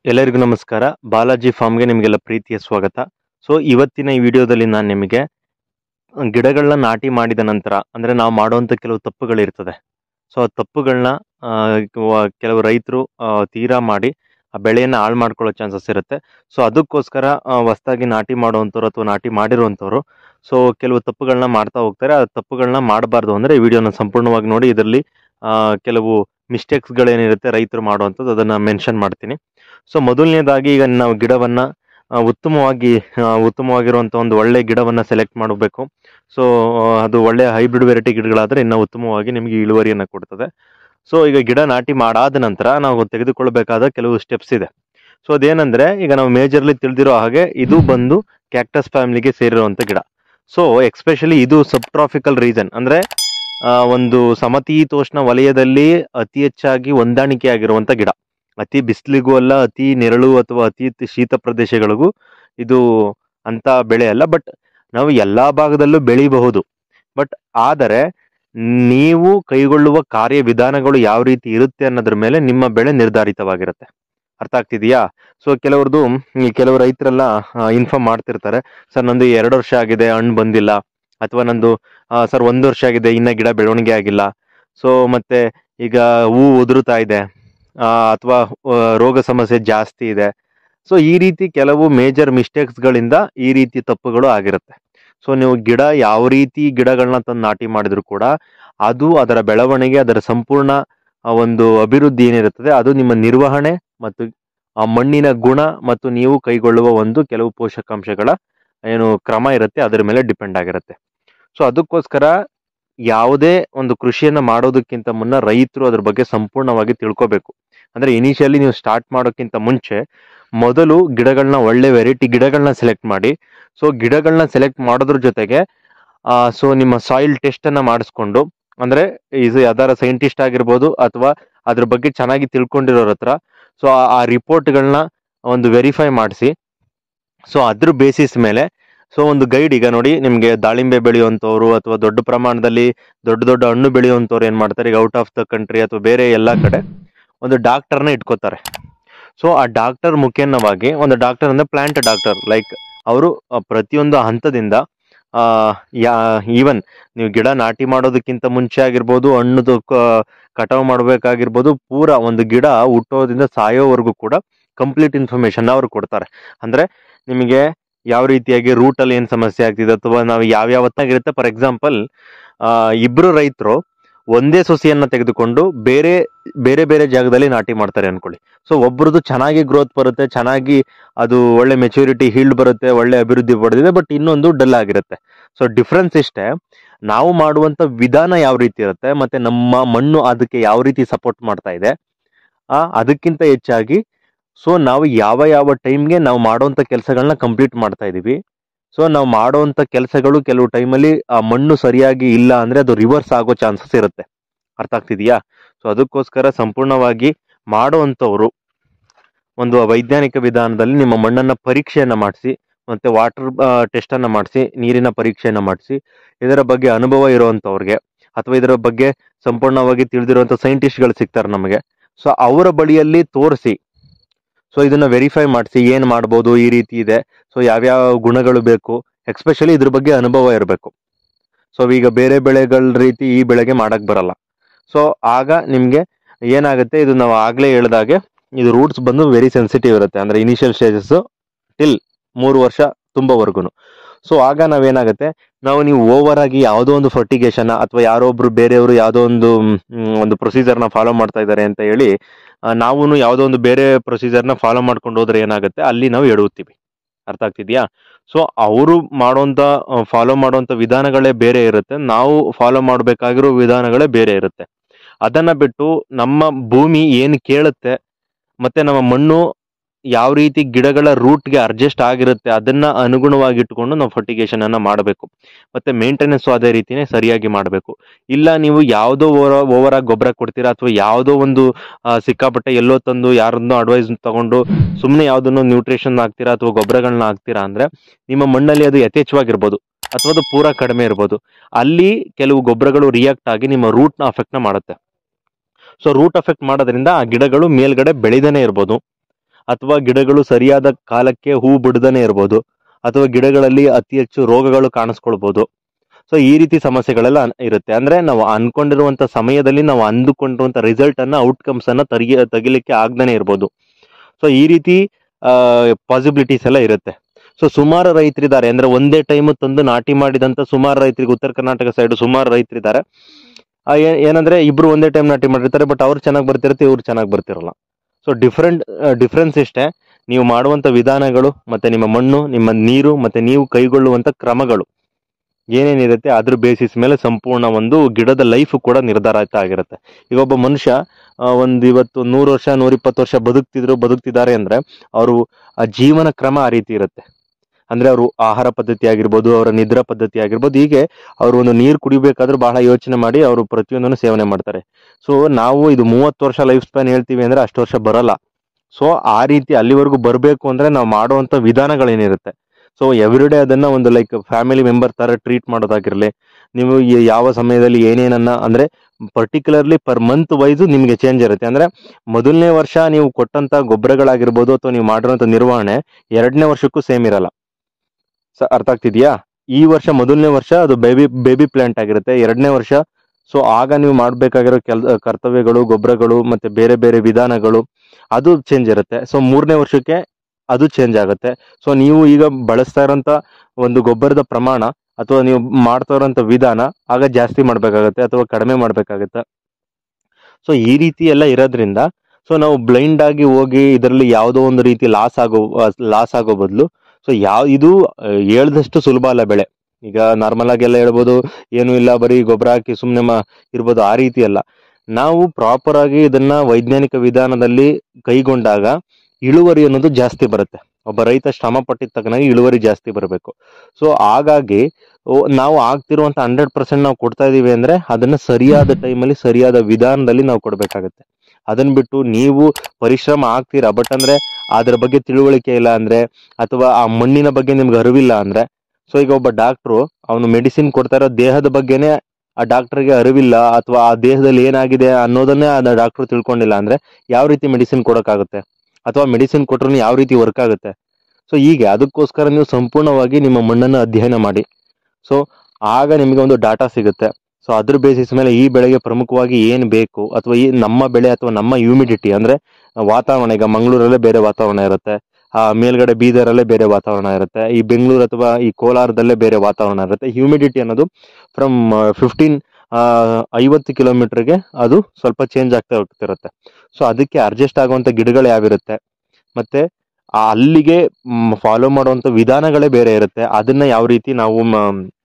ಎಲ್ಲರಿಗೂ ನಮಸ್ಕಾರ ಬಾಲಾಜಿ ಫಾರ್ಮ್ಗೆ ನಿಮಗೆಲ್ಲ ಪ್ರೀತಿಯ ಸ್ವಾಗತ ಸೊ ಇವತ್ತಿನ ಈ ವಿಡಿಯೋದಲ್ಲಿ ನಾನು ನಿಮಗೆ ಗಿಡಗಳನ್ನ ನಾಟಿ ಮಾಡಿದ ನಂತರ ಅಂದರೆ ನಾವು ಮಾಡುವಂಥ ಕೆಲವು ತಪ್ಪುಗಳಿರ್ತದೆ ಸೊ ಆ ತಪ್ಪುಗಳನ್ನ ಕೆಲವು ರೈತರು ತೀರಾ ಮಾಡಿ ಆ ಬೆಳೆಯನ್ನು ಹಾಳು ಮಾಡ್ಕೊಳ್ಳೋ ಚಾನ್ಸಸ್ ಇರುತ್ತೆ ಸೊ ಅದಕ್ಕೋಸ್ಕರ ಹೊಸ್ದಾಗಿ ನಾಟಿ ಮಾಡುವಂಥವ್ರು ಅಥವಾ ನಾಟಿ ಮಾಡಿರುವಂಥವ್ರು ಸೊ ಕೆಲವು ತಪ್ಪುಗಳನ್ನ ಮಾಡ್ತಾ ಹೋಗ್ತಾರೆ ಆ ತಪ್ಪುಗಳನ್ನ ಮಾಡಬಾರ್ದು ಅಂದರೆ ಈ ವಿಡಿಯೋನ ಸಂಪೂರ್ಣವಾಗಿ ನೋಡಿ ಇದರಲ್ಲಿ ಕೆಲವು ಮಿಸ್ಟೇಕ್ಸ್ಗಳೇನಿರುತ್ತೆ ರೈತರು ಮಾಡುವಂಥದ್ದು ಅದನ್ನು ಮೆನ್ಷನ್ ಮಾಡ್ತೀನಿ ಸೊ ಮೊದಲನೇದಾಗಿ ಈಗ ನಾವು ಗಿಡವನ್ನ ಆ, ಉತ್ತಮವಾಗಿ ಆ, ಉತ್ತಮವಾಗಿರುವಂಥ ಒಂದು ಒಳ್ಳೆ ಗಿಡವನ್ನ ಸೆಲೆಕ್ಟ್ ಮಾಡಬೇಕು ಸೊ ಅದು ಒಳ್ಳೆ ಹೈಬ್ರಿಡ್ ವೆರೈಟಿ ಗಿಡಗಳಾದ್ರೆ ಇನ್ನು ಉತ್ತಮವಾಗಿ ನಿಮಗೆ ಇಳುವರಿಯನ್ನು ಕೊಡ್ತದೆ ಸೊ ಈಗ ಗಿಡ ನಾಟಿ ಮಾಡಾದ ನಂತರ ನಾವು ತೆಗೆದುಕೊಳ್ಬೇಕಾದ ಕೆಲವು ಸ್ಟೆಪ್ಸ್ ಇದೆ ಸೊ ಅದೇನಂದ್ರೆ ಈಗ ನಾವು ಮೇಜರ್ಲಿ ತಿಳಿದಿರೋ ಹಾಗೆ ಇದು ಬಂದು ಕ್ಯಾಕ್ಟಸ್ ಫ್ಯಾಮಿಲಿಗೆ ಸೇರಿರುವಂಥ ಗಿಡ ಸೊ ಎಕ್ಸ್ಪೆಷಲಿ ಇದು ಸಬ್ ಟ್ರಾಫಿಕಲ್ ರೀಜನ್ ಅಂದ್ರೆ ಆ, ಒಂದು ಸಮತೀತೋಷ್ಣ ವಲಯದಲ್ಲಿ ಅತಿ ಹೆಚ್ಚಾಗಿ ಹೊಂದಾಣಿಕೆ ಆಗಿರುವಂಥ ಗಿಡ ಅತಿ ಬಿಸಿಲಿಗೂ ಅಲ್ಲ ಅತಿ ನೆರಳು ಅಥವಾ ಅತಿ ತ- ಶೀತ ಪ್ರದೇಶಗಳಿಗೂ ಇದು ಅಂತ ಬೆಳೆ ಅಲ್ಲ ಬಟ್ ನಾವು ಎಲ್ಲಾ ಭಾಗದಲ್ಲೂ ಬೆಳಿಬಹುದು ಬಟ್ ಆದರೆ ನೀವು ಕೈಗೊಳ್ಳುವ ಕಾರ್ಯವಿಧಾನಗಳು ಯಾವ ರೀತಿ ಇರುತ್ತೆ ಅನ್ನೋದ್ರ ಮೇಲೆ ನಿಮ್ಮ ಬೆಳೆ ನಿರ್ಧಾರಿತವಾಗಿರುತ್ತೆ ಅರ್ಥ ಆಗ್ತಿದೆಯಾ ಸೊ ಕೆಲವ್ರದ್ದು ಈ ಕೆಲವು ರೈತರೆಲ್ಲ ಇನ್ಫಾರ್ಮ್ ಮಾಡ್ತಿರ್ತಾರೆ ಸರ್ ನಂದು ಎರಡು ವರ್ಷ ಆಗಿದೆ ಹಣ್ಣು ಬಂದಿಲ್ಲ ಅಥವಾ ನಂದು ಸರ್ ಒಂದು ವರ್ಷ ಆಗಿದೆ ಇನ್ನ ಗಿಡ ಬೆಳವಣಿಗೆ ಆಗಿಲ್ಲ ಸೊ ಮತ್ತೆ ಈಗ ಹೂ ಉದುರುತ್ತಾ ಇದೆ ಅಥವಾ ರೋಗ ಸಮಸ್ಯೆ ಜಾಸ್ತಿ ಇದೆ ಸೊ ಈ ರೀತಿ ಕೆಲವು ಮೇಜರ್ ಮಿಸ್ಟೇಕ್ಸ್ಗಳಿಂದ ಈ ರೀತಿ ತಪ್ಪುಗಳು ಆಗಿರುತ್ತೆ ಸೊ ನೀವು ಗಿಡ ಯಾವ ರೀತಿ ಗಿಡಗಳನ್ನ ತಂದು ನಾಟಿ ಮಾಡಿದ್ರು ಕೂಡ ಅದು ಅದರ ಬೆಳವಣಿಗೆ ಅದರ ಸಂಪೂರ್ಣ ಆ ಒಂದು ಅಭಿವೃದ್ಧಿ ಏನಿರುತ್ತದೆ ಅದು ನಿಮ್ಮ ನಿರ್ವಹಣೆ ಮತ್ತು ಆ ಮಣ್ಣಿನ ಗುಣ ಮತ್ತು ನೀವು ಕೈಗೊಳ್ಳುವ ಒಂದು ಕೆಲವು ಪೋಷಕಾಂಶಗಳ ಏನು ಕ್ರಮ ಇರುತ್ತೆ ಅದರ ಮೇಲೆ ಡಿಪೆಂಡ್ ಆಗಿರುತ್ತೆ ಸೊ ಅದಕ್ಕೋಸ್ಕರ ಯಾವುದೇ ಒಂದು ಕೃಷಿಯನ್ನ ಮಾಡೋದಕ್ಕಿಂತ ಮುನ್ನ ರೈತರು ಅದ್ರ ಬಗ್ಗೆ ಸಂಪೂರ್ಣವಾಗಿ ತಿಳ್ಕೊಬೇಕು ಅಂದ್ರೆ ಇನಿಷಿಯಲಿ ನೀವು ಸ್ಟಾರ್ಟ್ ಮಾಡೋಕ್ಕಿಂತ ಮುಂಚೆ ಮೊದಲು ಗಿಡಗಳನ್ನ ಒಳ್ಳೆ ವೆರೈಟಿ ಗಿಡಗಳನ್ನ ಸೆಲೆಕ್ಟ್ ಮಾಡಿ ಸೊ ಗಿಡಗಳನ್ನ ಸೆಲೆಕ್ಟ್ ಮಾಡೋದ್ರ ಜೊತೆಗೆ ಸೊ ನಿಮ್ಮ ಸಾಯಿಲ್ ಟೆಸ್ಟ್ ಅನ್ನ ಮಾಡಿಸ್ಕೊಂಡು ಅಂದ್ರೆ ಇದು ಯಾವ್ದಾರ ಸೈಂಟಿಸ್ಟ್ ಆಗಿರ್ಬೋದು ಅಥವಾ ಅದ್ರ ಬಗ್ಗೆ ಚೆನ್ನಾಗಿ ತಿಳ್ಕೊಂಡಿರೋರ ಹತ್ರ ಸೊ ಆ ರಿಪೋರ್ಟ್ಗಳನ್ನ ಒಂದು ವೆರಿಫೈ ಮಾಡಿಸಿ ಸೊ ಅದ್ರ ಬೇಸಿಸ್ ಮೇಲೆ ಸೊ ಒಂದು ಗೈಡ್ ಈಗ ನೋಡಿ ನಿಮಗೆ ದಾಳಿಂಬೆ ಬೆಳೆಯುವಂಥವ್ರು ಅಥವಾ ದೊಡ್ಡ ಪ್ರಮಾಣದಲ್ಲಿ ದೊಡ್ಡ ದೊಡ್ಡ ಹಣ್ಣು ಬೆಳೆಯುವಂಥವ್ರು ಏನ್ ಮಾಡ್ತಾರೆ ಈಗ ಔಟ್ ಆಫ್ ದ ಕಂಟ್ರಿ ಅಥವಾ ಬೇರೆ ಎಲ್ಲಾ ಕಡೆ ಒಂದು ಡಾಕ್ಟರ್ನ ಇಟ್ಕೋತಾರೆ ಸೊ ಆ ಡಾಕ್ಟರ್ ಮುಖೇನವಾಗಿ ಒಂದು ಡಾಕ್ಟರ್ ಅಂದ್ರೆ ಪ್ಲಾಂಟ್ ಡಾಕ್ಟರ್ ಲೈಕ್ ಅವರು ಪ್ರತಿಯೊಂದು ಹಂತದಿಂದ ಆ ಯಾ ಈವನ್ ನೀವು ಗಿಡ ನಾಟಿ ಮಾಡೋದಕ್ಕಿಂತ ಮುಂಚೆ ಆಗಿರ್ಬೋದು ಹಣ್ಣುದು ಕ- ಕಟಾವು ಮಾಡಬೇಕಾಗಿರ್ಬೋದು ಪೂರ ಒಂದು ಗಿಡ ಹುಟ್ಟೋದ್ರಿಂದ ಸಾಯೋವರೆಗೂ ಕೂಡ ಕಂಪ್ಲೀಟ್ ಇನ್ಫಾರ್ಮೇಶನ್ ಅವ್ರು ಕೊಡ್ತಾರೆ ಅಂದ್ರೆ ನಿಮಗೆ ಯಾವ ರೀತಿಯಾಗಿ ರೂಟ್ ಅಲ್ಲಿ ಏನ್ ಸಮಸ್ಯೆ ಆಗ್ತಿದೆ ಅಥವಾ ನಾವು ಯಾವ ಯಾವತ್ತಾಗಿರುತ್ತೆ ಫಾರ್ ಎಕ್ಸಾಂಪಲ್ ಇಬ್ರು ರೈತರು ಒಂದೇ ಸೊಸೆಯನ್ನ ತೆಗೆದುಕೊಂಡು ಬೇರೆ ಬೇರೆ ಬೇರೆ ಜಾಗದಲ್ಲಿ ನಾಟಿ ಮಾಡ್ತಾರೆ ಅನ್ಕೊಳ್ಳಿ ಸೊ ಒಬ್ರದ್ದು ಚೆನ್ನಾಗಿ ಗ್ರೋತ್ ಬರುತ್ತೆ ಚೆನ್ನಾಗಿ ಅದು ಒಳ್ಳೆ ಮೆಚುರಿಟಿ ಹೀಲ್ಡ್ ಬರುತ್ತೆ ಒಳ್ಳೆ ಅಭಿವೃದ್ಧಿ ಪಡೆದಿದೆ ಬಟ್ ಇನ್ನೊಂದು ಡಲ್ ಆಗಿರುತ್ತೆ ಸೊ ಡಿಫ್ರೆನ್ಸ್ ಇಷ್ಟೇ ನಾವು ಮಾಡುವಂತ ವಿಧಾನ ಯಾವ ರೀತಿ ಇರುತ್ತೆ ಮತ್ತೆ ನಮ್ಮ ಮಣ್ಣು ಅದಕ್ಕೆ ಯಾವ ರೀತಿ ಸಪೋರ್ಟ್ ಮಾಡ್ತಾ ಇದೆ ಆ ಅದಕ್ಕಿಂತ ಹೆಚ್ಚಾಗಿ ಸೊ ನಾವು ಯಾವ ಯಾವ ಟೈಮ್ಗೆ ನಾವು ಮಾಡುವಂತ ಕೆಲಸಗಳನ್ನ ಕಂಪ್ಲೀಟ್ ಮಾಡ್ತಾ ಇದೀವಿ ಸೊ ನಾವು ಮಾಡುವಂತ ಕೆಲಸಗಳು ಕೆಲವು ಟೈಮಲ್ಲಿ ಆ ಮಣ್ಣು ಸರಿಯಾಗಿ ಇಲ್ಲ ಅಂದ್ರೆ ಅದು ರಿವರ್ಸ್ ಆಗೋ ಚಾನ್ಸಸ್ ಇರುತ್ತೆ ಅರ್ಥ ಆಗ್ತಿದೆಯಾ ಸೊ ಅದಕ್ಕೋಸ್ಕರ ಸಂಪೂರ್ಣವಾಗಿ ಮಾಡುವಂಥವ್ರು ಒಂದು ವೈಜ್ಞಾನಿಕ ವಿಧಾನದಲ್ಲಿ ನಿಮ್ಮ ಮಣ್ಣನ್ನ ಪರೀಕ್ಷೆಯನ್ನ ಮಾಡಿಸಿ ಮತ್ತೆ ವಾಟರ್ ಟೆಸ್ಟ್ ಅನ್ನ ಮಾಡಿಸಿ ನೀರಿನ ಪರೀಕ್ಷೆಯನ್ನ ಮಾಡಿಸಿ ಇದರ ಬಗ್ಗೆ ಅನುಭವ ಇರುವಂತವ್ರಿಗೆ ಅಥವಾ ಇದರ ಬಗ್ಗೆ ಸಂಪೂರ್ಣವಾಗಿ ತಿಳಿದಿರುವಂತ ಸೈಂಟಿಸ್ಟ್ಗಳು ಸಿಗ್ತಾರೆ ನಮಗೆ ಸೊ ಅವರ ಬಳಿಯಲ್ಲಿ ತೋರಿಸಿ ಸೊ ಇದನ್ನ ವೆರಿಫೈ ಮಾಡಿಸಿ ಏನ್ ಮಾಡ್ಬೋದು ಈ ರೀತಿ ಇದೆ ಸೊ ಯಾವ್ಯಾವ ಗುಣಗಳು ಬೇಕು ಎಕ್ಸ್ಪೆಷಲಿ ಇದ್ರ ಬಗ್ಗೆ ಅನುಭವ ಇರಬೇಕು ಸೊ ಈಗ ಬೇರೆ ಬೆಳೆಗಳ ರೀತಿ ಈ ಬೆಳೆಗೆ ಮಾಡಕ್ ಬರಲ್ಲ ಸೊ ಆಗ ನಿಮ್ಗೆ ಏನಾಗುತ್ತೆ ಇದು ನಾವು ಆಗ್ಲೇ ಹೇಳ್ದಾಗೆ ಇದು ರೂಟ್ಸ್ ಬಂದು ವೆರಿ ಸೆನ್ಸಿಟಿವ್ ಇರುತ್ತೆ ಅಂದ್ರೆ ಇನಿಷಿಯಲ್ ಸ್ಟೇಜಸ್ ಟಿಲ್ ಮೂರು ವರ್ಷ ತುಂಬವರೆಗೂ ಸೊ ಆಗ ನಾವೇನಾಗುತ್ತೆ ನಾವು ನೀವು ಓವರ್ ಆಗಿ ಯಾವುದೋ ಒಂದು ಫರ್ಟಿಗೇಷನ್ ಅಥವಾ ಯಾರೋ ಒಬ್ರು ಬೇರೆಯವರು ಯಾವುದೋ ಒಂದು ಮ್, ಒಂದು ಪ್ರೊಸೀಜರ್ನ ಫಾಲೋ ಮಾಡ್ತಾ ಇದ್ದಾರೆ ಅಂತ ಹೇಳಿ ನಾವು ಯಾವುದೋ ಒಂದು ಬೇರೆ ಪ್ರೊಸೀಜರ್ನ ಫಾಲೋ ಮಾಡ್ಕೊಂಡು ಹೋದ್ರೆ ಏನಾಗುತ್ತೆ ಅಲ್ಲಿ ನಾವು ಎಡುತ್ತೀವಿ ಅರ್ಥ ಆಗ್ತಿದ್ಯಾ ಸೊ ಅವರು ಮಾಡುವಂತ ಫಾಲೋ ಮಾಡುವಂತ ವಿಧಾನಗಳೇ ಬೇರೆ ಇರುತ್ತೆ ನಾವು ಫಾಲೋ ಮಾಡಬೇಕಾಗಿರೋ ವಿಧಾನಗಳೇ ಬೇರೆ ಇರುತ್ತೆ ಅದನ್ನ ಬಿಟ್ಟು ನಮ್ಮ ಭೂಮಿ ಏನು ಕೇಳುತ್ತೆ ಮತ್ತೆ ನಮ್ಮ ಮಣ್ಣು ಯಾವ ರೀತಿ ಗಿಡಗಳ ರೂಟ್ಗೆ ಅಡ್ಜಸ್ಟ್ ಆಗಿರುತ್ತೆ ಅದನ್ನ ಅನುಗುಣವಾಗಿ ಇಟ್ಕೊಂಡು ನಾವು ಫರ್ಟಿಗೇಷನ್ ಅನ್ನ ಮಾಡಬೇಕು ಮತ್ತೆ ಮೇಂಟೆನೆನ್ಸ್ ಅದೇ ರೀತಿನೇ ಸರಿಯಾಗಿ ಮಾಡಬೇಕು ಇಲ್ಲ ನೀವು ಯಾವುದೋ ಓವರ್ ಓವರ್ ಆಗಿ ಗೊಬ್ಬರ ಕೊಡ್ತೀರಾ ಅಥವಾ ಯಾವುದೋ ಒಂದು ಆ, ಸಿಕ್ಕಾಪಟ್ಟೆ ಎಲ್ಲೋ ತಂದು ಯಾರನ್ನೋ ಅಡ್ವೈಸ್ ತಗೊಂಡು ಸುಮ್ಮನೆ ಯಾವುದನ್ನು ನ್ಯೂಟ್ರಿಷನ್ ಹಾಕ್ತೀರಾ ಅಥವಾ ಗೊಬ್ಬರಗಳನ್ನ ಹಾಕ್ತೀರಾ ಅಂದ್ರೆ ನಿಮ್ಮ ಮಣ್ಣಲ್ಲಿ ಅದು ಯಥೇಚ್ಛವಾಗಿರ್ಬೋದು ಅಥವಾ ಅದು ಪೂರಾ ಕಡಿಮೆ ಇರ್ಬೋದು ಅಲ್ಲಿ ಕೆಲವು ಗೊಬ್ಬರಗಳು ರಿಯಾಕ್ಟ್ ಆಗಿ ನಿಮ್ಮ ರೂಟ್ನ ಅಫೆಕ್ಟ್ನ ಮಾಡುತ್ತೆ ಸೊ ರೂಟ್ ಅಫೆಕ್ಟ್ ಮಾಡೋದ್ರಿಂದ ಆ ಗಿಡಗಳು ಮೇಲ್ಗಡೆ ಬೆಳೆದೇನೆ ಇರ್ಬೋದು ಅಥವಾ ಗಿಡಗಳು ಸರಿಯಾದ ಕಾಲಕ್ಕೆ ಹೂ ಬಿಡದನೆ ಇರ್ಬೋದು ಅಥವಾ ಗಿಡಗಳಲ್ಲಿ ಅತಿ ಹೆಚ್ಚು ರೋಗಗಳು ಕಾಣಿಸ್ಕೊಳ್ಬಹುದು ಸೊ ಈ ರೀತಿ ಸಮಸ್ಯೆಗಳೆಲ್ಲ ಅನ್- ಇರುತ್ತೆ ಅಂದ್ರೆ ನಾವು ಅನ್ಕೊಂಡಿರುವಂತ ಸಮಯದಲ್ಲಿ ನಾವು ಅಂದುಕೊಂಡಿರುವಂತ ರಿಸಲ್ಟ್ ಅನ್ನ ಔಟ್ಕಮ್ಸ್ ಅನ್ನ ತಗಿ ತೆಗಿಲಿಕ್ಕೆ ಆಗ್ದೇನೆ ಇರ್ಬೋದು ಸೊ ಈ ರೀತಿ ಪಾಸಿಬಿಲಿಟೀಸ್ ಎಲ್ಲ ಇರುತ್ತೆ ಸೊ ಸುಮಾರು ರೈತರಿದ್ದಾರೆ ಅಂದ್ರೆ ಒಂದೇ ಟೈಮ್ ತಂದು ನಾಟಿ ಮಾಡಿದಂತ ಸುಮಾರು ರೈತರಿಗೆ ಉತ್ತರ ಕರ್ನಾಟಕ ಸೈಡ್ ಸುಮಾರು ರೈತರಿದ್ದಾರೆ ಆ, ಏ- ಏನಂದ್ರೆ ಇಬ್ರು ಒಂದೇ ಟೈಮ್ ನಾಟಿ ಮಾಡಿರ್ತಾರೆ ಬಟ್ ಅವ್ರು ಚೆನ್ನಾಗಿ ಬರ್ತಿರುತ್ತೆ ಇವ್ರು ಚೆನ್ನಾಗಿ ಬರ್ತಿರಲ್ಲ ಸೊ ಡಿಫ್ರೆಂಟ್ ಡಿಫ್ರೆನ್ಸ್ ಇಷ್ಟೇ ನೀವು ಮಾಡುವಂತ ವಿಧಾನಗಳು ಮತ್ತೆ ನಿಮ್ಮ ಮಣ್ಣು ನಿಮ್ಮ ನೀರು ಮತ್ತೆ ನೀವು ಕೈಗೊಳ್ಳುವಂತ ಕ್ರಮಗಳು ಏನೇನಿರುತ್ತೆ ಅದ್ರ ಬೇಸಿಸ್ ಮೇಲೆ ಸಂಪೂರ್ಣ ಒಂದು ಗಿಡದ ಲೈಫ್ ಕೂಡ ನಿರ್ಧಾರ ಆಯ್ತಾ ಆಗಿರುತ್ತೆ ಈಗ ಒಬ್ಬ ಮನುಷ್ಯ ಆ, ಒಂದ್ ಇವತ್ತು ನೂರು ವರ್ಷ ನೂರಿಪ್ಪತ್ತು ವರ್ಷ ಬದುಕ್ತಿದ್ರು ಬದುಕ್ತಿದ್ದಾರೆ ಅಂದ್ರೆ ಅವರು ಆ ಜೀವನ ಕ್ರಮ ಆ ರೀತಿ ಇರುತ್ತೆ ಅಂದ್ರೆ ಅವರು ಆಹಾರ ಪದ್ಧತಿ ಆಗಿರ್ಬೋದು ಅವರ ನಿದ್ರಾ ಪದ್ಧತಿ ಆಗಿರ್ಬೋದು ಹೀಗೆ ಅವರು ಒಂದು ನೀರು ಕುಡಿಬೇಕಾದ್ರೂ ಬಹಳ ಯೋಚನೆ ಮಾಡಿ ಅವರು ಪ್ರತಿಯೊಂದನ್ನು ಸೇವನೆ ಮಾಡ್ತಾರೆ ಸೊ ನಾವು ಇದು ಮೂವತ್ತು ವರ್ಷ ಲೈಫ್ ಸ್ಪ್ಯಾನ್ ಹೇಳ್ತೀವಿ ಅಂದ್ರೆ ಅಷ್ಟು ವರ್ಷ ಬರಲ್ಲ ಸೊ ಆ ರೀತಿ ಅಲ್ಲಿವರೆಗೂ ಬರಬೇಕು ಅಂದ್ರೆ ನಾವು ಮಾಡುವಂತ ವಿಧಾನಗಳೇನಿರುತ್ತೆ ಸೊ ಎವ್ರಿಡೇ ಅದನ್ನ ಒಂದು ಲೈಕ್ ಫ್ಯಾಮಿಲಿ ಮೆಂಬರ್ ತರ ಟ್ರೀಟ್ ಮಾಡೋದಾಗಿರ್ಲಿ ನೀವು ಈ- ಯಾವ ಸಮಯದಲ್ಲಿ ಏನೇನನ್ನ ಅಂದ್ರೆ ಪರ್ಟಿಕ್ಯುಲರ್ಲಿ ಪರ್ ಮಂತ್ ವೈಸ್ ನಿಮಗೆ ಚೇಂಜ್ ಇರುತ್ತೆ ಅಂದ್ರೆ ಮೊದಲನೇ ವರ್ಷ ನೀವು ಕೊಟ್ಟಂತ ಗೊಬ್ಬರಗಳಾಗಿರ್ಬೋದು ಅಥವಾ ನೀವು ಮಾಡಿರುವಂತ ನಿರ್ವಹಣೆ ಎರಡನೇ ವರ್ಷಕ್ಕೂ ಸೇಮ್ ಇರಲ್ಲ ಸ ಅರ್ಥ ಆಗ್ತಿದ್ಯಾ ಈ ವರ್ಷ ಮೊದಲನೇ ವರ್ಷ ಅದು ಬೇಬಿ ಬೇಬಿ ಪ್ಲಾಂಟ್ ಆಗಿರುತ್ತೆ ಎರಡನೇ ವರ್ಷ ಸೊ ಆಗ ನೀವು ಮಾಡಬೇಕಾಗಿರೋ ಕೆಲ್ ಕರ್ತವ್ಯಗಳು ಗೊಬ್ಬರಗಳು ಮತ್ತೆ ಬೇರೆ ಬೇರೆ ವಿಧಾನಗಳು ಅದು ಚೇಂಜ್ ಇರುತ್ತೆ ಸೊ ಮೂರನೇ ವರ್ಷಕ್ಕೆ ಅದು ಚೇಂಜ್ ಆಗುತ್ತೆ ಸೊ ನೀವು ಈಗ ಬಳಸ್ತಾ ಇರೋಂಥ ಒಂದು ಗೊಬ್ಬರದ ಪ್ರಮಾಣ ಅಥವಾ ನೀವು ಮಾಡ್ತಾ ಇರೋಂಥ ವಿಧಾನ ಆಗ ಜಾಸ್ತಿ ಮಾಡ್ಬೇಕಾಗತ್ತೆ ಅಥವಾ ಕಡಿಮೆ ಮಾಡ್ಬೇಕಾಗತ್ತೆ ಸೊ ಈ ರೀತಿ ಎಲ್ಲ ಇರೋದ್ರಿಂದ ಸೊ ನಾವು ಬ್ಲೈಂಡ್ ಆಗಿ ಹೋಗಿ ಇದರಲ್ಲಿ ಯಾವುದೋ ಒಂದು ರೀತಿ ಲಾಸ್ ಆಗೋ ಲಾಸ್ ಆಗೋ ಬದಲು ಸೊ ಯಾವ ಇದು ಆ, ಹೇಳ್ದಷ್ಟು ಸುಲಭ ಅಲ್ಲ ಬೆಳೆ ಈಗ ನಾರ್ಮಲ್ ಆಗಿ ಎಲ್ಲ ಹೇಳ್ಬೋದು ಏನು ಇಲ್ಲ ಬರೀ ಗೊಬ್ಬರ ಹಾಕಿ ಸುಮ್ಮನೆ ಮಾ ಇರ್ಬೋದು ಆ ರೀತಿ ಅಲ್ಲ ನಾವು ಪ್ರಾಪರ್ ಆಗಿ ಇದನ್ನ ವೈಜ್ಞಾನಿಕ ವಿಧಾನದಲ್ಲಿ ಕೈಗೊಂಡಾಗ ಇಳುವರಿ ಅನ್ನೋದು ಜಾಸ್ತಿ ಬರುತ್ತೆ ಒಬ್ಬ ರೈತ ಶ್ರಮ ಪಟ್ಟಿದ ತಕ್ಕನಾಗಿ ಇಳುವರಿ ಜಾಸ್ತಿ ಬರಬೇಕು ಸೊ ಹಾಗಾಗಿ ಓ, ನಾವು ಆಗ್ತಿರುವಂತ ಹಂಡ್ರೆಡ್ ಪರ್ಸೆಂಟ್ ನಾವು ಕೊಡ್ತಾ ಇದೀವಿ ಅಂದ್ರೆ ಅದನ್ನ ಸರಿಯಾದ ಟೈಮಲ್ಲಿ ಸರಿಯಾದ ವಿಧಾನದಲ್ಲಿ ನಾವು ಕೊಡ್ಬೇಕಾಗತ್ತೆ ಅದನ್ನ ಬಿಟ್ಟು ನೀವು ಪರಿಶ್ರಮ ಆಗ್ತೀರಾ ಬಟ್ ಅಂದ್ರೆ ಅದ್ರ ಬಗ್ಗೆ ತಿಳುವಳಿಕೆ ಇಲ್ಲ ಅಂದ್ರೆ ಅಥವಾ ಆ ಮಣ್ಣಿನ ಬಗ್ಗೆ ನಿಮ್ಗೆ ಅರಿವಿಲ್ಲ ಅಂದ್ರೆ ಸೊ ಈಗ ಒಬ್ಬ ಡಾಕ್ಟ್ರು ಅವನು ಮೆಡಿಸಿನ್ ಕೊಡ್ತಾ ಇರೋ ದೇಹದ ಬಗ್ಗೆನೇ ಆ ಡಾಕ್ಟರ್ಗೆ ಅರಿವಿಲ್ಲ ಅಥವಾ ಆ ದೇಹದಲ್ಲಿ ಏನಾಗಿದೆ ಅನ್ನೋದನ್ನೇ ಆ ಡಾಕ್ಟರ್ ತಿಳ್ಕೊಂಡಿಲ್ಲ ಅಂದ್ರೆ ಯಾವ ರೀತಿ ಮೆಡಿಸಿನ್ ಕೊಡೋಕ್ಕಾಗುತ್ತೆ ಅಥವಾ ಮೆಡಿಸಿನ್ ಕೊಟ್ರು ಯಾವ ರೀತಿ ವರ್ಕ್ ಆಗುತ್ತೆ ಸೊ ಹೀಗೆ ಅದಕ್ಕೋಸ್ಕರ ನೀವು ಸಂಪೂರ್ಣವಾಗಿ ನಿಮ್ಮ ಮಣ್ಣನ್ನು ಅಧ್ಯಯನ ಮಾಡಿ ಸೊ ಆಗ ನಿಮಗೆ ಒಂದು ಡಾಟಾ ಸಿಗುತ್ತೆ ಸೊ ಅದ್ರ ಬೇಸಿಸ್ ಮೇಲೆ ಈ ಬೆಳೆಗೆ ಪ್ರಮುಖವಾಗಿ ಏನು ಬೇಕು ಅಥವಾ ಈ ನಮ್ಮ ಬೆಳೆ ಅಥವಾ ನಮ್ಮ ಹ್ಯೂಮಿಡಿಟಿ ಅಂದ್ರೆ ವಾತಾವರಣ ಈಗ ಮಂಗಳೂರಲ್ಲೇ ಬೇರೆ ವಾತಾವರಣ ಇರುತ್ತೆ ಆ ಮೇಲ್ಗಡೆ ಬೀದರಲ್ಲೇ ಬೇರೆ ವಾತಾವರಣ ಇರುತ್ತೆ ಈ ಬೆಂಗಳೂರು ಅಥವಾ ಈ ಕೋಲಾರದಲ್ಲೇ ಬೇರೆ ವಾತಾವರಣ ಇರುತ್ತೆ ಹ್ಯೂಮಿಡಿಟಿ ಅನ್ನೋದು ಫ್ರಮ್ ಫಿಫ್ಟೀನ್ ಐವತ್ತು ಕಿಲೋಮೀಟರ್ಗೆ ಅದು ಸ್ವಲ್ಪ ಚೇಂಜ್ ಆಗ್ತಾ ಹೋಗ್ತಿರುತ್ತೆ ಸೊ ಅದಕ್ಕೆ ಅಡ್ಜಸ್ಟ್ ಆಗುವಂತ ಗಿಡಗಳು ಯಾವಿರುತ್ತೆ ಮತ್ತೆ ಆ ಅಲ್ಲಿಗೆ ಫಾಲೋ ಮಾಡುವಂತ ವಿಧಾನಗಳೇ ಬೇರೆ ಇರುತ್ತೆ ಅದನ್ನ ಯಾವ ರೀತಿ ನಾವು ಮ-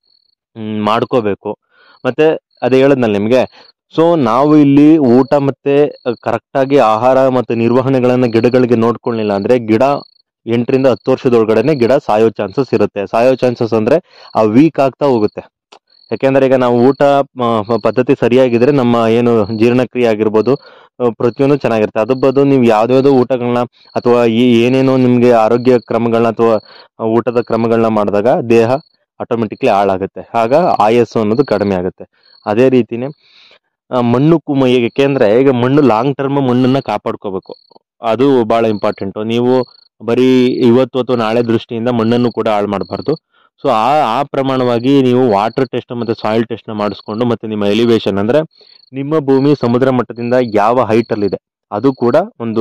ಮ್, ಮಾಡ್ಕೋಬೇಕು ಮತ್ತೆ ಅದೇ ಹೇಳದ್ನಲ್ಲ ನಿಮ್ಗೆ ಸೊ ನಾವು ಇಲ್ಲಿ ಊಟ ಮತ್ತೆ ಕರೆಕ್ಟ್ ಆಗಿ ಆಹಾರ ಮತ್ತೆ ನಿರ್ವಹಣೆಗಳನ್ನ ಗಿಡಗಳಿಗೆ ನೋಡ್ಕೊಳ್ಳಿಲ್ಲ ಅಂದ್ರೆ ಗಿಡ ಎಂಟರಿಂದ ಹತ್ತು ವರ್ಷದೊಳಗಡೆನೆ ಗಿಡ ಸಾಯೋ ಚಾನ್ಸಸ್ ಇರುತ್ತೆ ಸಾಯೋ ಚಾನ್ಸಸ್ ಅಂದ್ರೆ ಆ ವೀಕ್ ಆಗ್ತಾ ಹೋಗುತ್ತೆ ಯಾಕೆಂದ್ರೆ ಈಗ ನಾವು ಊಟ ಮ, ಪದ್ಧತಿ ಸರಿಯಾಗಿದ್ರೆ ನಮ್ಮ ಏನು ಜೀರ್ಣಕ್ರಿಯೆ ಆಗಿರ್ಬೋದು ಆ, ಪ್ರತಿಯೊಂದು ಚೆನ್ನಾಗಿರುತ್ತೆ ಅದು ಬದು ನೀವು ಯಾವ್ದಾವ್ದೋ ಊಟಗಳನ್ನ ಅಥವಾ ಈ ಏನೇನೋ ನಿಮ್ಗೆ ಆರೋಗ್ಯ ಕ್ರಮಗಳನ್ನ ಅಥವಾ ಊಟದ ಕ್ರಮಗಳನ್ನ ಮಾಡಿದಾಗ ದೇಹ ಆಟೋಮೆಟಿಕ್ಲಿ ಹಾಳಾಗುತ್ತೆ ಆಗ ಆಯಸ್ಸು ಅನ್ನೋದು ಕಡಿಮೆ ಆಗುತ್ತೆ ಅದೇ ರೀತಿನೇ ಆ, ಮಣ್ಣು ಕುಮ ಏಕೆಂದ್ರೆ ಈಗ ಮಣ್ಣು ಲಾಂಗ್ ಟರ್ಮ್ ಮಣ್ಣನ್ನ ಕಾಪಾಡ್ಕೋಬೇಕು ಅದು ಬಹಳ ಇಂಪಾರ್ಟೆಂಟ್ ನೀವು ಬರೀ ಇವತ್ತು ಅಥವಾ ನಾಳೆ ದೃಷ್ಟಿಯಿಂದ ಮಣ್ಣನ್ನು ಕೂಡ ಹಾಳು ಮಾಡಬಾರ್ದು ಸೊ ಆ ಆ ಪ್ರಮಾಣವಾಗಿ ನೀವು ವಾಟರ್ ಟೆಸ್ಟ್ ಮತ್ತೆ ಸಾಯಿಲ್ ಟೆಸ್ಟ್ ನ ಮಾಡಿಸ್ಕೊಂಡು ಮತ್ತೆ ನಿಮ್ಮ ಎಲಿವೇಶನ್ ಅಂದ್ರೆ ನಿಮ್ಮ ಭೂಮಿ ಸಮುದ್ರ ಮಟ್ಟದಿಂದ ಯಾವ ಹೈಟ್ ಅಲ್ಲಿ ಇದೆ ಅದು ಕೂಡ ಒಂದು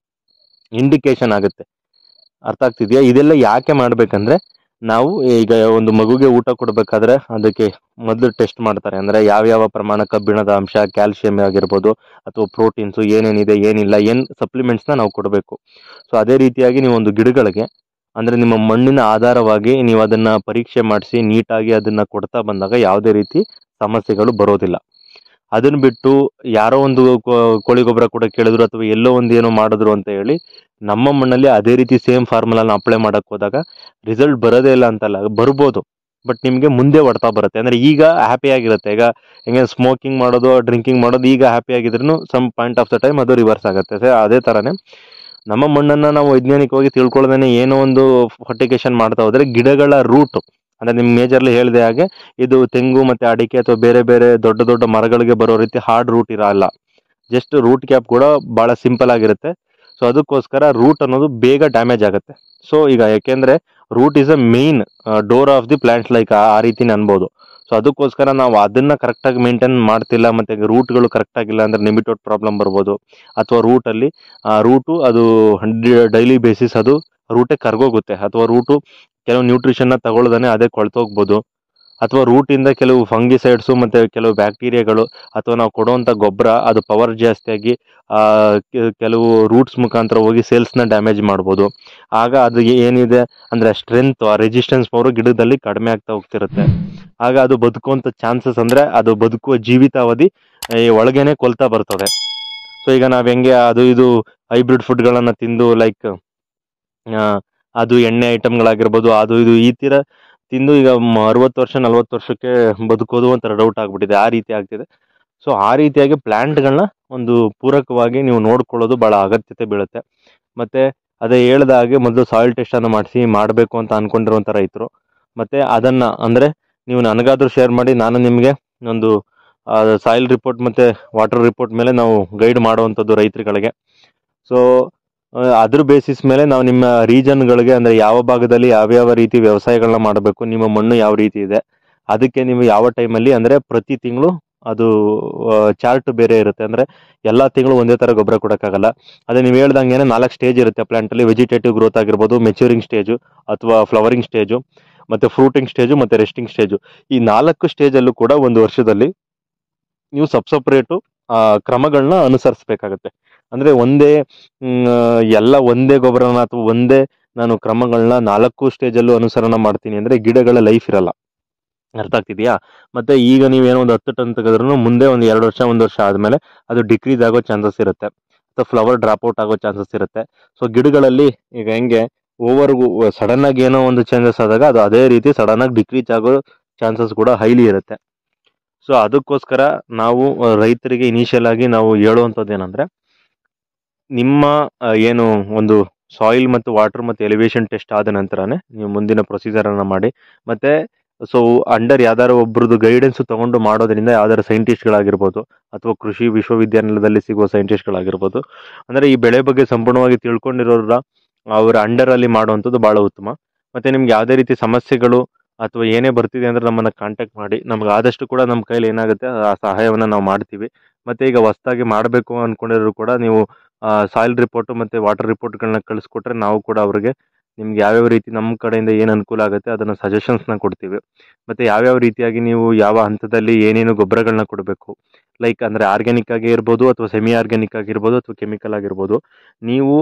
ಇಂಡಿಕೇಶನ್ ಆಗುತ್ತೆ ಅರ್ಥ ಆಗ್ತಿದ್ಯಾ ಇದೆಲ್ಲ ಯಾಕೆ ಮಾಡ್ಬೇಕಂದ್ರೆ ನಾವು ಈಗ ಒಂದು ಮಗುಗೆ ಊಟ ಕೊಡ್ಬೇಕಾದ್ರೆ ಅದಕ್ಕೆ ಮೊದಲು ಟೆಸ್ಟ್ ಮಾಡ್ತಾರೆ ಅಂದ್ರೆ ಯಾವ ಯಾವ ಪ್ರಮಾಣ ಕಬ್ಬಿಣದ ಅಂಶ ಕ್ಯಾಲ್ಸಿಯಂ ಆಗಿರ್ಬೋದು ಅಥವಾ ಪ್ರೋಟೀನ್ಸ್ ಏನೇನಿದೆ ಏನಿಲ್ಲ ಏನ್ ಸಪ್ಲಿಮೆಂಟ್ಸ್ ನ ನಾವು ಕೊಡಬೇಕು ಸೊ ಅದೇ ರೀತಿಯಾಗಿ ನೀವು ಒಂದು ಗಿಡಗಳಿಗೆ ಅಂದ್ರೆ ನಿಮ್ಮ ಮಣ್ಣಿನ ಆಧಾರವಾಗಿ ನೀವು ಅದನ್ನ ಪರೀಕ್ಷೆ ಮಾಡಿಸಿ ನೀಟಾಗಿ ಅದನ್ನ ಕೊಡ್ತಾ ಬಂದಾಗ ಯಾವುದೇ ರೀತಿ ಸಮಸ್ಯೆಗಳು ಬರೋದಿಲ್ಲ ಅದನ್ನ ಬಿಟ್ಟು ಯಾರೋ ಒಂದು ಕೋ- ಕೋಳಿ ಗೊಬ್ಬರ ಕೂಡ ಕೇಳಿದ್ರು ಅಥವಾ ಎಲ್ಲೋ ಒಂದು ಏನೋ ಮಾಡಿದ್ರು ಅಂತ ಹೇಳಿ ನಮ್ಮ ಮಣ್ಣಲ್ಲಿ ಅದೇ ರೀತಿ ಸೇಮ್ ಫಾರ್ಮುಲಾನ ಅಪ್ಲೈ ಮಾಡಕ್ ಹೋದಾಗ ರಿಸಲ್ಟ್ ಬರೋದೇ ಇಲ್ಲ ಅಂತಲ್ಲ ಬರ್ಬೋದು ಬಟ್ ನಿಮ್ಗೆ ಮುಂದೆ ಹೊಡ್ತಾ ಬರುತ್ತೆ ಅಂದ್ರೆ ಈಗ ಹ್ಯಾಪಿ ಆಗಿರುತ್ತೆ ಈಗ ಹೆಂಗೆ ಸ್ಮೋಕಿಂಗ್ ಮಾಡೋದು ಡ್ರಿಂಕಿಂಗ್ ಮಾಡೋದು ಈಗ ಹ್ಯಾಪಿ ಆಗಿದ್ರು some point of the time ಅದು ರಿವರ್ಸ್ ಆಗುತ್ತೆ So, ಅದೇ ತರನೇ ನಮ್ಮ ಮಣ್ಣನ್ನ ನಾವು ವೈಜ್ಞಾನಿಕವಾಗಿ ತಿಳ್ಕೊಳ್ಳದೇನೆ ಏನೋ ಒಂದು ಫರ್ಟಿಗೇಷನ್ ಮಾಡ್ತಾ ಹೋದ್ರೆ ಗಿಡಗಳ ರೂಟ್ ಅಂದ್ರೆ ನಿಮ್ ಮೇಜರ್ಲಿ ಹೇಳಿದೆ ಹಾಗೆ ಇದು ತೆಂಗು ಮತ್ತೆ ಅಡಿಕೆ ಅಥವಾ ಬೇರೆ ಬೇರೆ ದೊಡ್ಡ ದೊಡ್ಡ ಮರಗಳಿಗೆ ಬರೋ ರೀತಿ ಹಾರ್ಡ್ ರೂಟ್ ಇರಲ್ಲ ಜಸ್ಟ್ ರೂಟ್ ಕ್ಯಾಪ್ ಕೂಡ ಬಹಳ ಸಿಂಪಲ್ ಆಗಿರುತ್ತೆ ಸೊ ಅದಕ್ಕೋಸ್ಕರ ರೂಟ್ ಅನ್ನೋದು ಬೇಗ ಡ್ಯಾಮೇಜ್ ಆಗುತ್ತೆ ಸೊ ಈಗ ಯಾಕೆಂದ್ರೆ root is a main door of the plant like ಆ ರೀತಿನೇ ಅನ್ಬೋದು ಸೊ ಅದಕ್ಕೋಸ್ಕರ ನಾವು ಅದನ್ನ ಕರೆಕ್ಟಾಗಿ ಮೇಂಟೈನ್ ಮಾಡ್ತಿಲ್ಲ ಮತ್ತೆ ರೂಟ್ಗಳು ಕರೆಕ್ಟ್ ಆಗಿಲ್ಲ ಅಂದ್ರೆ ನಿಮಿಟೋಟ್ ಪ್ರಾಬ್ಲಮ್ ಬರ್ಬೋದು ಅಥವಾ ರೂಟಲ್ಲಿ ಆ ರೂಟು ಅದು ಡೈಲಿ ಬೇಸಿಸ್ ಅದು ರೂಟೇ ಕರ್ಗೋಗುತ್ತೆ ಅಥವಾ ರೂಟು ಕೆಲವು ನ್ಯೂಟ್ರಿಷನ್ನ ತಗೊಳ್ದಾನೆ ಅದೇ ಕೊಳ್ತೋಗ್ಬೋದು ಅಥವಾ ರೂಟಿಂದ ಕೆಲವು ಫಂಗಿಸೈಡ್ಸು ಮತ್ತು ಕೆಲವು ಬ್ಯಾಕ್ಟೀರಿಯಾಗಳು ಅಥವಾ ನಾವು ಕೊಡುವಂಥ ಗೊಬ್ಬರ ಅದು ಪವರ್ ಜಾಸ್ತಿಯಾಗಿ ಆ, ಕೆ- ಕೆಲವು ರೂಟ್ಸ್ ಮುಖಾಂತರ ಹೋಗಿ ಸೇಲ್ಸ್ನ ಡ್ಯಾಮೇಜ್ ಮಾಡ್ಬೋದು ಆಗ ಅದು ಏನಿದೆ ಅಂದರೆ ಸ್ಟ್ರೆಂತ್ ಆ ರೆಸಿಸ್ಟೆನ್ಸ್ ಪವರ್ ಗಿಡದಲ್ಲಿ ಕಡಿಮೆ ಆಗ್ತಾ ಹೋಗ್ತಿರುತ್ತೆ ಆಗ ಅದು ಬದುಕುವಂಥ ಚಾನ್ಸಸ್ ಅಂದರೆ ಅದು ಬದುಕುವ ಜೀವಿತಾವಧಿ ಈ ಒಳಗೇನೆ ಕೊಲ್ತಾ ಬರ್ತದೆ ಸೊ ಈಗ ನಾವು ಹೆಂಗೆ ಅದು ಇದು ಹೈಬ್ರಿಡ್ ಫುಡ್ಗಳನ್ನು ತಿಂದು ಲೈಕ್ ಅದು ಎಣ್ಣೆ ಐಟಮ್ಗಳಾಗಿರ್ಬೋದು ಅದು ಇದು ಈ ಥರ ತಿಂದು ಈಗ ಅರವತ್ತು ವರ್ಷ ನಲ್ವತ್ತು ವರ್ಷಕ್ಕೆ ಬದುಕೋದು ಒಂಥರ ಡೌಟ್ ಆಗ್ಬಿಟ್ಟಿದೆ ಆ ರೀತಿ ಆಗ್ತಿದೆ ಸೊ ಆ ರೀತಿಯಾಗಿ ಪ್ಲ್ಯಾಂಟ್ಗಳನ್ನ ಒಂದು ಪೂರಕವಾಗಿ ನೀವು ನೋಡ್ಕೊಳ್ಳೋದು ಭಾಳ ಅಗತ್ಯತೆ ಬೀಳುತ್ತೆ ಮತ್ತು ಅದೇ ಹೇಳ್ದ ಹಾಗೆ ಮೊದಲು ಸಾಯಿಲ್ ಟೆಸ್ಟನ್ನು ಮಾಡಿಸಿ ಮಾಡಬೇಕು ಅಂತ ಅಂದ್ಕೊಂಡಿರುವಂಥ ರೈತರು ಮತ್ತು ಅದನ್ನು ಅಂದರೆ ನೀವು ನನಗಾದರೂ ಶೇರ್ ಮಾಡಿ ನಾನು ನಿಮಗೆ ಒಂದು ಸಾಯಿಲ್ ರಿಪೋರ್ಟ್ ಮತ್ತು ವಾಟರ್ ರಿಪೋರ್ಟ್ ಮೇಲೆ ನಾವು ಗೈಡ್ ಮಾಡುವಂಥದ್ದು ರೈತರುಗಳಿಗೆ ಸೊ ಅದ್ರ ಬೇಸಿಸ್ ಮೇಲೆ ನಾವು ನಿಮ್ಮ ರೀಜನ್ಗಳಿಗೆ ಅಂದರೆ ಯಾವ ಭಾಗದಲ್ಲಿ ಯಾವ್ಯಾವ ರೀತಿ ವ್ಯವಸಾಯಗಳನ್ನ ಮಾಡಬೇಕು ನಿಮ್ಮ ಮಣ್ಣು ಯಾವ ರೀತಿ ಇದೆ ಅದಕ್ಕೆ ನೀವು ಯಾವ ಟೈಮಲ್ಲಿ ಅಂದರೆ ಪ್ರತಿ ತಿಂಗಳು ಅದು ಚಾರ್ಟ್ ಬೇರೆ ಇರುತ್ತೆ ಅಂದರೆ ಎಲ್ಲ ತಿಂಗಳು ಒಂದೇ ಥರ ಗೊಬ್ಬರ ಕೊಡೋಕ್ಕಾಗಲ್ಲ ಅದೇ ನೀವು ಹೇಳ್ದಂಗೆ ನಾಲ್ಕು ಸ್ಟೇಜ್ ಇರುತ್ತೆ ಪ್ಲಾಂಟಲ್ಲಿ ವೆಜಿಟೇಟಿವ್ ಗ್ರೋತ್ ಆಗಿರ್ಬೋದು ಮೆಚ್ಯೂರಿಂಗ್ ಸ್ಟೇಜು ಅಥವಾ ಫ್ಲವರಿಂಗ್ ಸ್ಟೇಜು ಮತ್ತು ಫ್ರೂಟಿಂಗ್ ಸ್ಟೇಜು ಮತ್ತು ರೆಸ್ಟಿಂಗ್ ಸ್ಟೇಜು ಈ ನಾಲ್ಕು ಸ್ಟೇಜಲ್ಲೂ ಕೂಡ ಒಂದು ವರ್ಷದಲ್ಲಿ ನೀವು ಸಬ್ ಸಪ್ರೇಟು ಕ್ರಮಗಳನ್ನ ಅನುಸರಿಸಬೇಕಾಗತ್ತೆ ಅಂದರೆ ಒಂದೇ ಮ್, ಎಲ್ಲ ಒಂದೇ ಗೊಬ್ಬರನ ಅಥವಾ ಒಂದೇ ನಾನು ಕ್ರಮಗಳನ್ನ ನಾಲ್ಕು ಸ್ಟೇಜಲ್ಲೂ ಅನುಸರಣ ಮಾಡ್ತೀನಿ ಅಂದರೆ ಗಿಡಗಳ ಲೈಫ್ ಇರಲ್ಲ ಅರ್ಥ ಆಗ್ತಿದೆಯಾ ಮತ್ತೆ ಈಗ ನೀವೇನೋ ಒಂದು ಹತ್ತು ಟನ್ ತೆಗೆದ್ರೂ ಮುಂದೆ ಒಂದು ಎರಡು ವರ್ಷ ಒಂದು ವರ್ಷ ಆದಮೇಲೆ ಅದು ಡಿಕ್ರೀಸ್ ಆಗೋ ಚಾನ್ಸಸ್ ಇರುತ್ತೆ ಅಥವಾ ಫ್ಲವರ್ ಡ್ರಾಪ್ ಔಟ್ ಆಗೋ ಚಾನ್ಸಸ್ ಇರುತ್ತೆ ಸೊ ಗಿಡಗಳಲ್ಲಿ ಈಗ ಹೆಂಗೆ ಓವರ್ ಸಡನ್ ಆಗಿ ಏನೋ ಒಂದು ಚೇಂಜಸ್ ಆದಾಗ ಅದು ಅದೇ ರೀತಿ ಸಡನ್ ಆಗಿ ಡಿಕ್ರೀಸ್ ಆಗೋ ಚಾನ್ಸಸ್ ಕೂಡ ಹೈಲಿ ಇರುತ್ತೆ ಸೊ ಅದಕ್ಕೋಸ್ಕರ ನಾವು ಆ, ರೈತರಿಗೆ ಇನಿಷಿಯಲ್ ಆಗಿ ನಾವು ಹೇಳುವಂಥದ್ದು ಏನಂದ್ರೆ ನಿಮ್ಮ ಆ, ಏನು ಒಂದು ಸಾಯಿಲ್ ಮತ್ತು ವಾಟರ್ ಮತ್ತು ಎಲಿವೇಶನ್ ಟೆಸ್ಟ್ ಆದ ನಂತರನೇ ನೀವು ಮುಂದಿನ ಪ್ರೊಸೀಜರ್ ಅನ್ನ ಮಾಡಿ ಮತ್ತೆ ಸೊ ಅಂಡರ್ ಯಾವ್ದಾರು ಒಬ್ರದ್ದು ಗೈಡೆನ್ಸ್ ತಗೊಂಡು ಮಾಡೋದ್ರಿಂದ ಯಾವ್ದಾರು ಸೈಂಟಿಸ್ಟ್ಗಳಾಗಿರ್ಬೋದು ಅಥವಾ ಕೃಷಿ ವಿಶ್ವವಿದ್ಯಾನಿಲಯದಲ್ಲಿ ಸಿಗುವ ಸೈಂಟಿಸ್ಟ್ಗಳಾಗಿರ್ಬೋದು ಅಂದರೆ ಈ ಬೆಳೆ ಬಗ್ಗೆ ಸಂಪೂರ್ಣವಾಗಿ ತಿಳ್ಕೊಂಡಿರೋರ ಅವರ ಅಂಡರಲ್ಲಿ ಮಾಡುವಂಥದ್ದು ಭಾಳ ಉತ್ತಮ ಮತ್ತೆ ನಿಮ್ಗೆ ಯಾವುದೇ ರೀತಿ ಸಮಸ್ಯೆಗಳು ಅಥವಾ ಏನೇ ಬರ್ತಿದೆ ಅಂದ್ರೆ ನಮ್ಮನ್ನ ಕಾಂಟ್ಯಾಕ್ಟ್ ಮಾಡಿ ನಮ್ಗೆ ಆದಷ್ಟು ಕೂಡ ನಮ್ಮ ಕೈಲಿ ಏನಾಗುತ್ತೆ ಆ ಸಹಾಯವನ್ನು ನಾವು ಮಾಡ್ತೀವಿ ಮತ್ತೆ ಈಗ ಹೊಸ್ದಾಗಿ ಮಾಡಬೇಕು ಅನ್ಕೊಂಡಿರೋರು ಕೂಡ ನೀವು ಸಾಯಿಲ್ ರಿಪೋರ್ಟು ಮತ್ತು ವಾಟರ್ ರಿಪೋರ್ಟ್ಗಳನ್ನ ಕಳಿಸ್ಕೊಟ್ರೆ ನಾವು ಕೂಡ ಅವ್ರಿಗೆ ನಿಮ್ಗೆ ಯಾವ್ಯಾವ ರೀತಿ ನಮ್ಮ ಕಡೆಯಿಂದ ಏನು ಅನುಕೂಲ ಆಗುತ್ತೆ ಅದನ್ನು ಸಜೆಷನ್ಸ್ನ ಕೊಡ್ತೀವಿ ಮತ್ತು ಯಾವ್ಯಾವ ರೀತಿಯಾಗಿ ನೀವು ಯಾವ ಹಂತದಲ್ಲಿ ಏನೇನು ಗೊಬ್ಬರಗಳನ್ನ ಕೊಡಬೇಕು ಲೈಕ್ ಅಂದರೆ ಆರ್ಗ್ಯಾನಿಕ್ ಆಗಿ ಇರ್ಬೋದು ಅಥವಾ ಸೆಮಿ ಆರ್ಗ್ಯಾನಿಕ್ ಆಗಿರ್ಬೋದು ಅಥವಾ ಕೆಮಿಕಲ್ ಆಗಿರ್ಬೋದು ನೀವು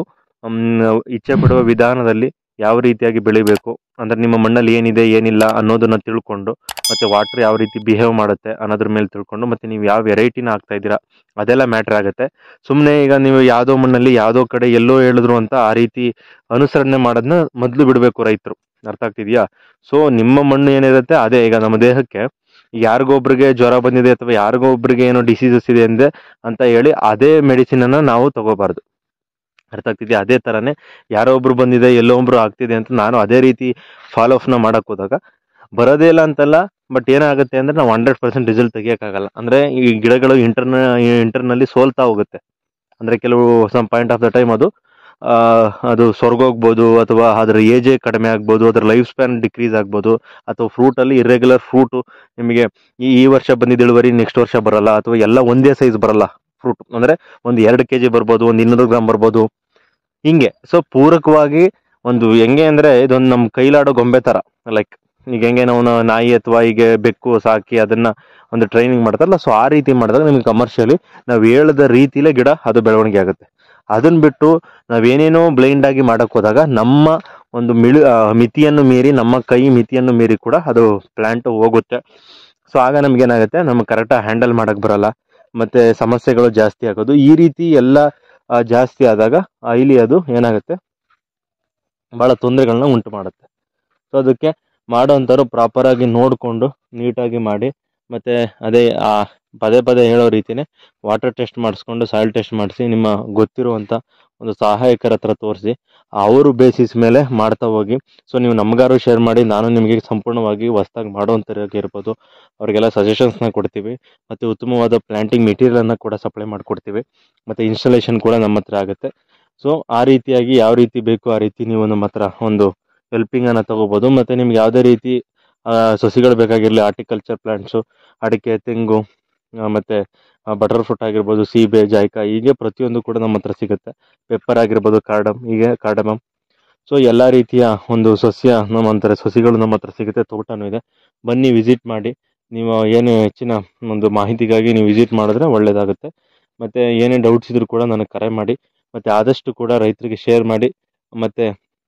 ಮ್, ಇಚ್ಛೆ ಪಡುವ ವಿಧಾನದಲ್ಲಿ ಯಾವ ರೀತಿಯಾಗಿ ಬೆಳಿಬೇಕು ಅಂದರೆ ನಿಮ್ಮ ಮಣ್ಣಲ್ಲಿ ಏನಿದೆ ಏನಿಲ್ಲ ಅನ್ನೋದನ್ನ ತಿಳ್ಕೊಂಡು ಮತ್ತು ವಾಟರ್ ಯಾವ ರೀತಿ ಬಿಹೇವ್ ಮಾಡುತ್ತೆ ಅನ್ನೋದ್ರ ಮೇಲೆ ತಿಳ್ಕೊಂಡು ಮತ್ತು ನೀವು ಯಾವ ವೆರೈಟಿನ ಹಾಕ್ತಾ ಇದ್ದೀರಾ ಅದೆಲ್ಲ ಮ್ಯಾಟ್ರ್ ಆಗುತ್ತೆ ಸುಮ್ಮನೆ ಈಗ ನೀವು ಯಾವುದೋ ಮಣ್ಣಲ್ಲಿ ಯಾವುದೋ ಕಡೆ ಎಲ್ಲೋ ಹೇಳಿದ್ರು ಅಂತ ಆ ರೀತಿ ಅನುಸರಣೆ ಮಾಡೋದನ್ನ ಮೊದಲು ಬಿಡಬೇಕು ರೈತರು ಅರ್ಥ ಆಗ್ತಿದೆಯಾ ಸೊ ನಿಮ್ಮ ಮಣ್ಣು ಏನಿರುತ್ತೆ ಅದೇ ಈಗ ನಮ್ಮ ದೇಹಕ್ಕೆ ಯಾರಿಗೋ ಒಬ್ರಿಗೆ ಜ್ವರ ಬಂದಿದೆ ಅಥವಾ ಯಾರಿಗೋ ಒಬ್ರಿಗೆ ಏನೋ ಡಿಸೀಸಸ್ ಇದೆ ಅಂದೆ ಅಂತ ಹೇಳಿ ಅದೇ ಮೆಡಿಸಿನನ್ನು ನಾವು ತಗೋಬಾರ್ದು ಅರ್ಥ ಆಗ್ತಿದೆಯಾ ಅದೇ ಥರನೇ ಯಾರೋ ಒಬ್ರು ಬಂದಿದೆ ಎಲ್ಲೋ ಒಬ್ರು ಆಗ್ತಿದೆ ಅಂತ ನಾನು ಅದೇ ರೀತಿ ಫಾಲೋ ಅಪ್ನ ಮಾಡಕ್ ಹೋದಾಗ ಬರೋದೇ ಇಲ್ಲ ಅಂತಲ್ಲ ಬಟ್ ಏನಾಗುತ್ತೆ ಅಂದ್ರೆ ನಾವು ಹಂಡ್ರೆಡ್ ಪರ್ಸೆಂಟ್ ರಿಸಲ್ಟ್ ತೆಗಿಯೋಕ್ಕಾಗಲ್ಲ ಅಂದ್ರೆ ಈ ಗಿಡಗಳು ಇಂಟರ್ನ ಇಂಟರ್ನಲ್ಲಿ ಸೋಲ್ತಾ ಹೋಗುತ್ತೆ ಅಂದ್ರೆ ಕೆಲವು some point of the time ಅದು ಆ, ಅದು ಸ್ವರ್ಗೋಗ್ಬೋದು ಅಥವಾ ಅದರ ಏಜೇ ಕಡಿಮೆ ಆಗ್ಬೋದು ಅದರ ಲೈಫ್ ಸ್ಪ್ಯಾನ್ ಡಿಕ್ರೀಸ್ ಆಗ್ಬೋದು ಅಥವಾ ಫ್ರೂಟಲ್ಲಿ ಇರ್ರೆಗ್ಯುಲರ್ ಫ್ರೂಟು ನಿಮಗೆ ಈ ಈ ವರ್ಷ ಬಂದಿದ್ದ ಇಳುವರಿ ನೆಕ್ಸ್ಟ್ ವರ್ಷ ಬರಲ್ಲ ಅಥವಾ ಎಲ್ಲ ಒಂದೇ ಸೈಜ್ ಬರಲ್ಲ ಫ್ರೂಟ್ ಅಂದ್ರೆ ಒಂದು ಎರಡು ಕೆ ಜಿ ಬರ್ಬೋದು ಒಂದು ಇನ್ನೂರು ಗ್ರಾಮ್ ಬರ್ಬೋದು ಹಿಂಗೆ ಸೊ ಪೂರಕವಾಗಿ ಒಂದು ಹೆಂಗೆ ಅಂದ್ರೆ ಇದೊಂದು ನಮ್ಮ ಕೈಲಾಡೋ ಗೊಂಬೆ ತರ ಲೈಕ್ ಈಗ ಹೆಂಗೆ ನಾವು ನ- ನಾಯಿ ಅಥವಾ ಈಗ ಬೆಕ್ಕು ಸಾಕಿ ಅದನ್ನ ಒಂದು ಟ್ರೈನಿಂಗ್ ಮಾಡ್ತಾರಲ್ಲ ಸೊ ಆ ರೀತಿ ಮಾಡಿದಾಗ ನಿಮ್ಗೆ ಕಮರ್ಷಿಯಲಿ ನಾವು ಹೇಳದ ರೀತಿಲೇ ಗಿಡ ಅದು ಬೆಳವಣಿಗೆ ಆಗುತ್ತೆ ಅದನ್ನ ಬಿಟ್ಟು ನಾವೇನೇನೋ ಬ್ಲೈಂಡ್ ಆಗಿ ಮಾಡಕ್ ಹೋದಾಗ ನಮ್ಮ ಒಂದು ಮಿಳಿ ಆ, ಮಿತಿಯನ್ನು ಮೀರಿ ನಮ್ಮ ಕೈ ಮಿತಿಯನ್ನು ಮೀರಿ ಕೂಡ ಅದು ಪ್ಲಾಂಟ್ ಹೋಗುತ್ತೆ ಸೊ ಆಗ ನಮ್ಗೆ ಏನಾಗುತ್ತೆ ನಮ್ಗೆ ಕರೆಕ್ಟಾಗಿ ಹ್ಯಾಂಡಲ್ ಮಾಡಕ್ ಬರಲ್ಲ ಮತ್ತೆ ಸಮಸ್ಯೆಗಳು ಜಾಸ್ತಿ ಆಗೋದು ಈ ರೀತಿ ಎಲ್ಲ ಆ, ಜಾಸ್ತಿ ಆದಾಗ ಆ, ಇಲ್ಲಿ ಅದು ಏನಾಗುತ್ತೆ ಭಾಳ ತೊಂದರೆಗಳನ್ನ ಉಂಟು ಮಾಡುತ್ತೆ ಸೊ ಅದಕ್ಕೆ ಮಾಡೋವಂಥವ್ರು ಪ್ರಾಪರಾಗಿ ನೋಡಿಕೊಂಡು ನೀಟಾಗಿ ಮಾಡಿ ಮತ್ತು ಅದೇ ಆ ಪದೇ ಪದೇ ಹೇಳೋ ರೀತಿನೇ ವಾಟರ್ ಟೆಸ್ಟ್ ಮಾಡಿಸ್ಕೊಂಡು ಸಾಯಿಲ್ ಟೆಸ್ಟ್ ಮಾಡಿಸಿ ನಿಮ್ಮ ಗೊತ್ತಿರುವಂಥ ಒಂದು ಸಹಾಯಕರ ಹತ್ರ ತೋರಿಸಿ ಅವರು ಬೇಸಿಸ್ ಮೇಲೆ ಮಾಡ್ತಾ ಹೋಗಿ ಸೊ ನೀವು ನಮಗಾರು ಶೇರ್ ಮಾಡಿ ನಾನು ನಿಮಗೆ ಸಂಪೂರ್ಣವಾಗಿ ಹೊಸ್ದಾಗಿ ಮಾಡುವಂಥವ್ರಿಗೆ ಇರ್ಬೋದು ಅವರಿಗೆಲ್ಲ ಸಜೆಷನ್ಸ್ನ ಕೊಡ್ತೀವಿ ಮತ್ತು ಉತ್ತಮವಾದ ಪ್ಲಾಂಟಿಂಗ್ ಮೆಟೀರಿಯಲನ್ನು ಕೂಡ ಸಪ್ಲೈ ಮಾಡಿಕೊಡ್ತೀವಿ ಮತ್ತು ಇನ್ಸ್ಟಾಲೇಷನ್ ಕೂಡ ನಮ್ಮ ಹತ್ರ ಆಗುತ್ತೆ ಸೊ ಆ ರೀತಿಯಾಗಿ ಯಾವ ರೀತಿ ಬೇಕು ಆ ರೀತಿ ನೀವು ನಮ್ಮ ಹತ್ರ ಒಂದು ಹೆಲ್ಪಿಂಗನ್ನು ತಗೋಬೋದು ಮತ್ತು ನಿಮ್ಗೆ ಯಾವುದೇ ರೀತಿ ಆ, ಸಸಿಗಳು ಬೇಕಾಗಿರಲಿ ಆರ್ಟಿಕಲ್ಚರ್ ಪ್ಲಾಂಟ್ಸು ಅಡಿಕೆ ತೆಂಗು ಆ, ಮತ್ತೆ ಬಟರ್ ಫ್ರೂಟ್ ಆಗಿರ್ಬೋದು ಸೀಬೆ ಜಾಯ್ಕಾಯಿ ಹೀಗೆ ಪ್ರತಿಯೊಂದು ಕೂಡ ನಮ್ಮ ಹತ್ರ ಸಿಗುತ್ತೆ ಪೆಪ್ಪರ್ ಆಗಿರ್ಬೋದು ಕಾರ್ಡಮ್ ಹೀಗೆ ಕಾರ್ಡಮಮ್ ಸೊ ಎಲ್ಲ ರೀತಿಯ ಒಂದು ಸಸ್ಯ ನಮ್ಮ ಅಂತಾರೆ ಸಸಿಗಳು ನಮ್ಮ ಹತ್ರ ಸಿಗುತ್ತೆ ತೋಟನೂ ಇದೆ ಬನ್ನಿ ವಿಸಿಟ್ ಮಾಡಿ ನೀವು ಏನು ಹೆಚ್ಚಿನ ಒಂದು ಮಾಹಿತಿಗಾಗಿ ನೀವು ವಿಸಿಟ್ ಮಾಡಿದ್ರೆ ಒಳ್ಳೆಯದಾಗುತ್ತೆ ಮತ್ತು ಏನೇ ಡೌಟ್ಸ್ ಇದ್ರೂ ಕೂಡ ನನಗೆ ಕರೆ ಮಾಡಿ ಮತ್ತು ಆದಷ್ಟು ಕೂಡ ರೈತರಿಗೆ ಶೇರ್ ಮಾಡಿ ಮತ್ತು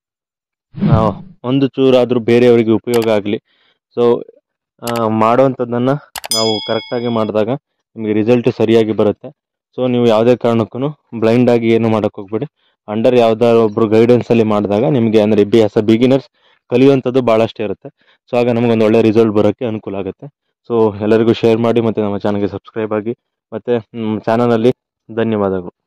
ಒಂದು ಚೂರಾದರೂ ಬೇರೆಯವರಿಗೆ ಉಪಯೋಗ ಆಗಲಿ ಸೊ ಮಾಡೋವಂಥದ್ದನ್ನು ನಾವು ಕರೆಕ್ಟಾಗಿ ಮಾಡಿದಾಗ ನಿಮಗೆ ರಿಸಲ್ಟ್ ಸರಿಯಾಗಿ ಬರುತ್ತೆ ಸೊ ನೀವು ಯಾವುದೇ ಕಾರಣಕ್ಕೂ ಬ್ಲೈಂಡಾಗಿ ಏನು ಮಾಡೋಕ್ಕೆ ಹೋಗ್ಬೇಡಿ ಅಂಡರ್ ಯಾವ್ದಾದ್ರು ಒಬ್ಬರು ಗೈಡೆನ್ಸಲ್ಲಿ ಮಾಡಿದಾಗ ನಿಮಗೆ ಅಂದರೆ ಬಿ ಆಸ್ ಅ ಬಿಗಿನರ್ಸ್ ಕಲಿಯುವಂಥದ್ದು ಭಾಳಷ್ಟು ಇರುತ್ತೆ ಸೊ ಆಗ ನಮಗೊಂದು ಒಳ್ಳೆ ರಿಸಲ್ಟ್ ಬರೋಕ್ಕೆ ಅನುಕೂಲ ಆಗುತ್ತೆ ಸೊ ಎಲ್ಲರಿಗೂ ಶೇರ್ ಮಾಡಿ ಮತ್ತು ನಮ್ಮ ಚಾನಲ್ಗೆ ಸಬ್ಸ್ಕ್ರೈಬ್ ಆಗಿ ಮತ್ತು ಚಾನಲಲ್ಲಿ ಧನ್ಯವಾದಗಳು